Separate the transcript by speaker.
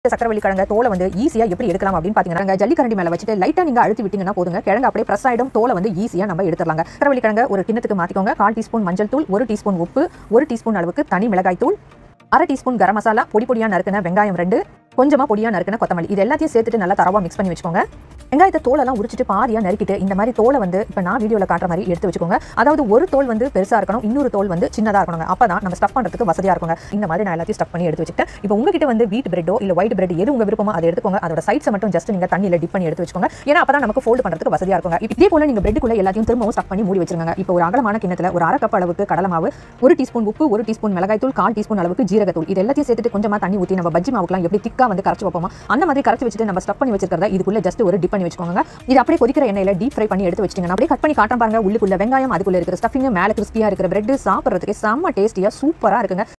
Speaker 1: சக்கரவள்ளி கிழங்க தோலை வந்து ஈஸியா எப்படி எடுக்கலாம் அப்படின்னு பாத்தீங்கன்னா ஜல்லிக்கரண்டி மேல வச்சுட்டு லைட்டா நீங்க அழுத்தி விட்டீங்கன்னா போதுங்க கிழங்கு அப்படியே பிரஸ் ஆயிடும் தோலை வந்து ஈஸியா நம்ம எடுத்துடலாங்க சக்கரவள்ளி கிழங்க ஒரு கிண்ணத்துக்கு மாத்திக்கோங்க கால் டீஸ்பூன் மஞ்சள் தூள் ஒரு டீஸ்பூன் உப்பு ஒரு டீஸ்பூன் அளவுக்கு தனி மிளகாய் தூள் அரை டீஸ்பூன் கரம் மசாலா பொடி பொடியா நறுக்கின வெங்காயம் ரெண்டு கொஞ்சமா பொடியா நறுக்கின கொத்தமல்லி இது எல்லாத்தையும் சேர்த்துட்டு நல்லா தரவா மிக்ஸ் பண்ணி வச்சுக்கோங்க வெங்காயத்தை தோலெல்லாம் உரிச்சிட்டு பாதியா நறுக்கிட்டு இந்த மாதிரி தோலை வந்து இப்போ நான் வீடியோவில் காட்டுற மாதிரி எடுத்து வச்சுக்கோங்க அதாவது ஒரு தோல் வந்து பெருசா இருக்கணும் இன்னொரு தோல் வந்து சின்னதா இருக்கணும் அப்பதான் நம்ம ஸ்டஃப் பண்றதுக்கு வசதியா இருக்குங்க இந்த மாதிரி நான் எல்லாத்தையும் ஸ்டஃப் பண்ணி எடுத்து வச்சுக்கிட்டேன் இப்போ உங்ககிட்ட வந்து வீட் பிரெட்டோ இல்ல ஒயிட் பிரெட் எது உங்க விருப்பமோ அதை எடுத்துக்கோங்க அதோட சைட்ஸை மட்டும் ஜஸ்ட் நீங்க தண்ணியில டிப் பண்ணி எடுத்து வச்சுக்கோங்க ஏன்னா அப்பதான் நமக்கு ஃபோல்ட் பண்றதுக்கு வசதியா இருக்குங்க இப்ப இதே போல நீங்க பிரெட்டுக்குள்ள எல்லாத்தையும் திரும்பவும் ஸ்டஃப் பண்ணி மூடி வச்சிருங்க இப்போ ஒரு அகலமான கிண்ணத்துல ஒரு அரை கப் அளவுக்கு கடலை மாவு ஒரு டீஸ்பூன் உப்பு ஒரு டீஸ்பூன் மிளகாய் தூள் கால் டீஸ்பூன் அளவுக்கு ஜீரகத்தூள் இது எல்லாத்தையும் சேர்த்துட்டு கொஞ்சமா தண்ணி ஊற்றி நம்ம பஜ்ஜி மாவுக்குலாம் எப்படி திக்கா வந்து கரைச்சு வைப்போமா அந்த மாதிரி கரைச்சு வச்சுட்டு நம்ம ஸ்டஃப் பண்ணி வச்சிருக்கிறத இதுக்குள்ள ஜஸ்ட் ஒரு டிப் பண்ணி வச்சுக்கோங்க இது அப்படியே கொதிக்கிற எண்ணெயில டீப் ஃப்ரை பண்ணி எடுத்து வச்சிட்டீங்கன்னா அப்படியே கட் பண்ணி காட்டுறேன் பாருங்க உள்ளுக்குள்ள வெங்காயம் அதுக்குள்ள இருக்கிற ஸ்டஃபிங் மேல கிறிஸ்பியா இருக்கிற பிரெட் சாப்பிட்றதுக்கு செம்ம டேஸ்டியா சூப்பரா இருக்குங்க